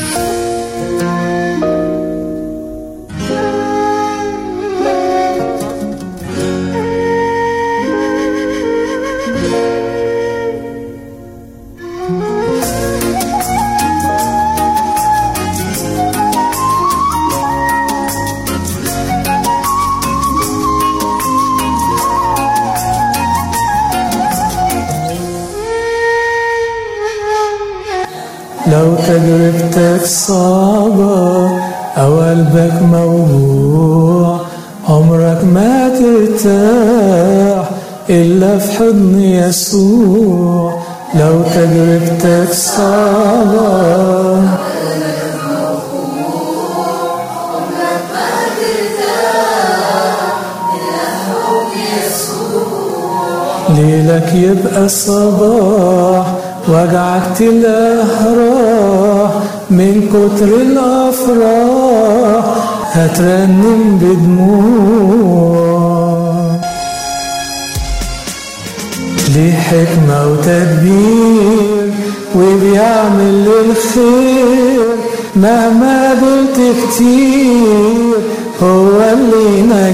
لو تجربتك صعبة أو قلبك موجوع عمرك ما ترتاح إلا في حضن يسوع لو تجربتك صعبة ليلك يبقى صباح وجعك تلاقيه راح من كتر الافراح هترنم بدموع ليه حكمة وتدبير وبيعمل للخير مهما قلت كتير هو اللي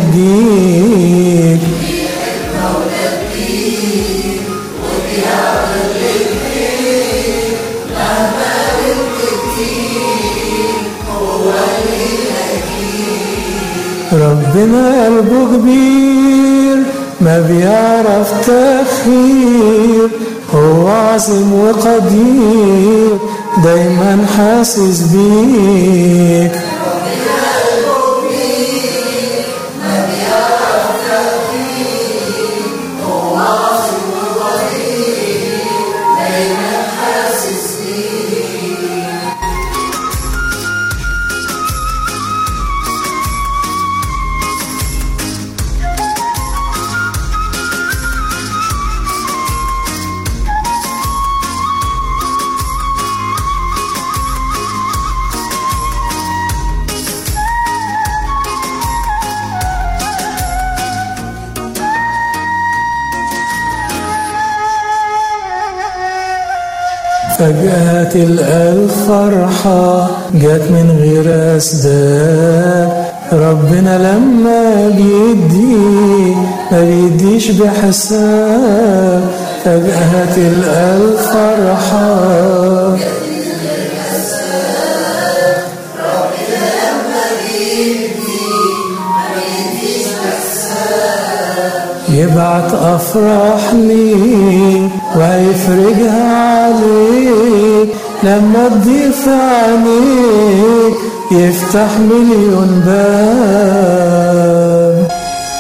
ينجيك ربنا قلبه كبير ما بيعرف تأخير هو عظيم وقدير دايما حاسس بيك فجأة تلقى الفرحة جت من غير أسباب ربنا لما بيدي ما بيديش بحساب فجأة تلقى الفرحة يبعت أفراح ليك وهيفرجها عليك لما تضيف عينيك يفتح مليون باب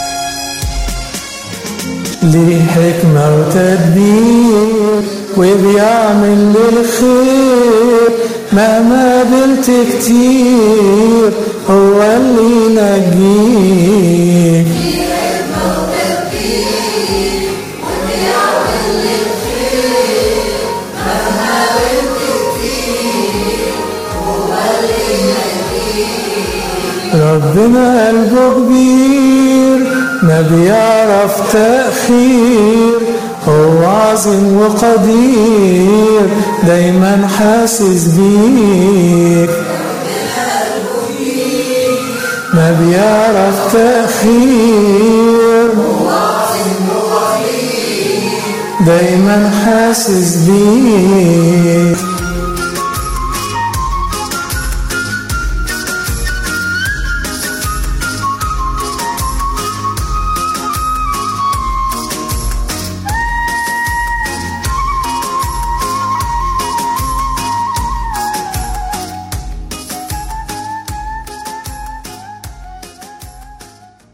ليه حكمة وتدبير وبيعمل للخير مهما قبلت كتير هو اللي ينجيك ربنا قلبه كبير ما بيعرف تأخير هو عظيم وقدير دايما حاسس بيك ما بيعرف تأخير دايما حاسس بيك